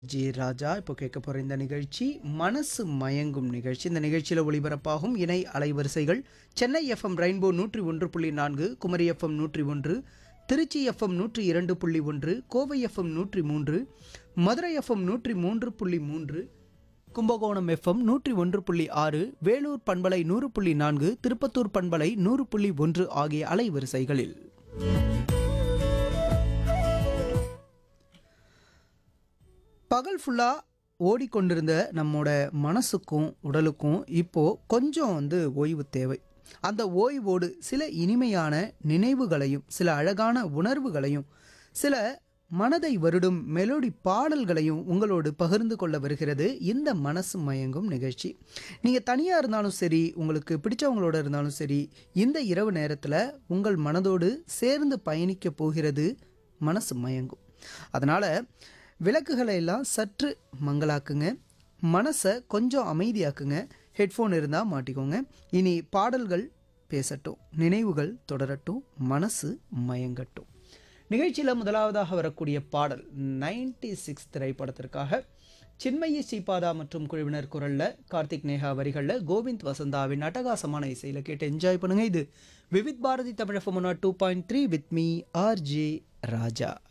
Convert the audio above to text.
G ராஜா இப்போ கேட்க போகிற இந்த நிகழ்ச்சி மனசு மயங்கும் நிகழ்ச்சி இந்த நிகழ்ச்சியில் ஒளிபரப்பாகும் இணை அலைவரிசைகள் சென்னை எஃப்எம் ரெயின்போ நூற்றி ஒன்று புள்ளி நான்கு குமரி எஃப்எம் நூற்றி ஒன்று திருச்சி எஃப்எம் நூற்றி இரண்டு புள்ளி ஒன்று கோவை எஃப்எம் நூற்றி மூன்று மதுரை எஃப்எம் நூற்றி மூன்று புள்ளி மூன்று கும்பகோணம் எஃப்எம் நூற்றி ஒன்று புள்ளி ஆறு வேலூர் பண்பலை நூறு புள்ளி நான்கு திருப்பத்தூர் பண்பலை நூறு புள்ளி ஒன்று ஆகிய அலைவரிசைகளில் பகல் ஃபுல்லாக ஓடிக்கொண்டிருந்த நம்மோட மனசுக்கும் உடலுக்கும் இப்போது கொஞ்சம் வந்து ஓய்வு தேவை அந்த ஓய்வோடு சில இனிமையான நினைவுகளையும் சில அழகான உணர்வுகளையும் சில மனதை வருடும் மெலோடி பாடல்களையும் உங்களோடு பகிர்ந்து கொள்ள வருகிறது இந்த மனசு மயங்கும் நிகழ்ச்சி நீங்கள் தனியாக இருந்தாலும் சரி உங்களுக்கு பிடிச்சவங்களோட இருந்தாலும் சரி இந்த இரவு நேரத்தில் உங்கள் மனதோடு சேர்ந்து பயணிக்க போகிறது மனசு மயங்கும் அதனால் விளக்குகளை எல்லாம் சற்று மங்களாக்குங்க மனசை கொஞ்சம் அமைதியாக்குங்க ஹெட்ஃபோன் இருந்தால் மாட்டிக்கோங்க இனி பாடல்கள் பேசட்டும் நினைவுகள் தொடரட்டும் மனசு மயங்கட்டும் நிகழ்ச்சியில் முதலாவதாக வரக்கூடிய பாடல் நைன்டி சிக்ஸ் திரைப்படத்திற்காக சின்மயி ஸ்ரீபாதா மற்றும் குழுவினர் குரலில் கார்த்திக் நேஹா வரிகளில் கோவிந்த் வசந்தாவின் அட்டகாசமான இசையில் கேட்டு என்ஜாய் பண்ணுங்கள் இது Vividh Bharati Tamil two point three with me R J Raja